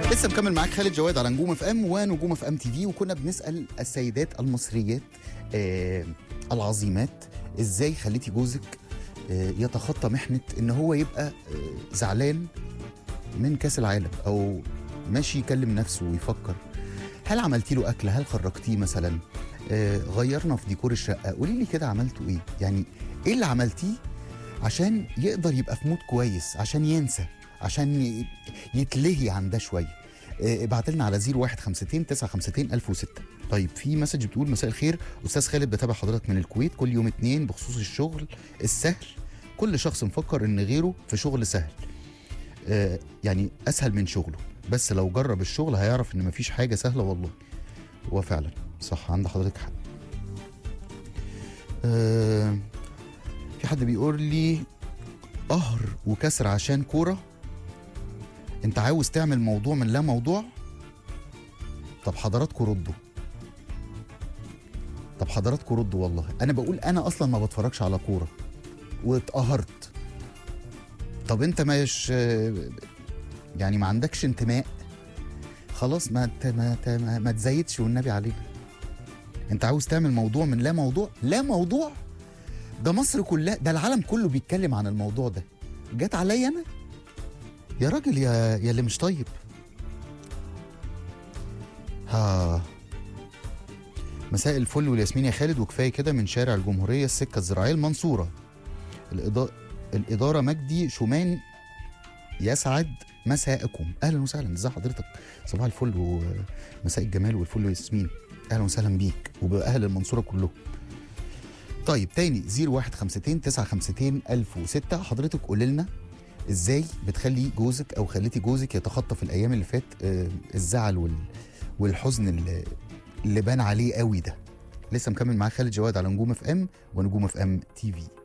لسه مكمل معاك خالد جواد على نجوم اف ام ونجوم اف ام تي في وكنا بنسال السيدات المصريات آه العظيمات ازاي خليتي جوزك آه يتخطى محنه ان هو يبقى آه زعلان من كاس العالم او ماشي يكلم نفسه ويفكر هل عملتي له اكل هل خرجتيه مثلا آه غيرنا في ديكور الشقه قولي لي كده عملتوا ايه يعني ايه اللي عملتيه عشان يقدر يبقى في مود كويس عشان ينسى عشان ي- يتلهي عن ده شويه آه، ابعت لنا على 0152 952 1006 طيب في مسج بتقول مساء الخير استاذ خالد بتابع حضرتك من الكويت كل يوم اتنين بخصوص الشغل السهل كل شخص مفكر ان غيره في شغل سهل آه، يعني اسهل من شغله بس لو جرب الشغل هيعرف ان مفيش حاجه سهله والله هو فعلا صح عند حضرتك حق آه، في حد بيقول لي قهر وكسر عشان كوره انت عاوز تعمل موضوع من لا موضوع طب حضراتكم ردوا طب حضراتكم ردوا والله انا بقول انا اصلا ما بتفرجش على كوره واتقهرت طب انت مش يعني ما عندكش انتماء خلاص ما ت- ما ت- ما, ما تزيدش والنبي عليك انت عاوز تعمل موضوع من لا موضوع لا موضوع ده مصر كلها ده العالم كله بيتكلم عن الموضوع ده جت عليا انا يا راجل يا يا اللي مش طيب ها مساء الفل والياسمين يا خالد وكفايه كده من شارع الجمهوريه السكه الزراعيه المنصوره الإضاءة الإدارة مجدي شومان يسعد مساءكم أهلا وسهلا ازي حضرتك صباح الفل ومساء الجمال والفل والياسمين أهلا وسهلا بيك وبأهل المنصورة كلهم طيب تاني 0152 952 1006 حضرتك قول لنا ازاي بتخلي جوزك او خليتي جوزك يتخطى في الايام اللي فات آه، الزعل وال والحزن اللي, اللي بان عليه قوي ده لسه مكمل معاه خالد جواد على نجوم اف ام ونجوم اف ام تي في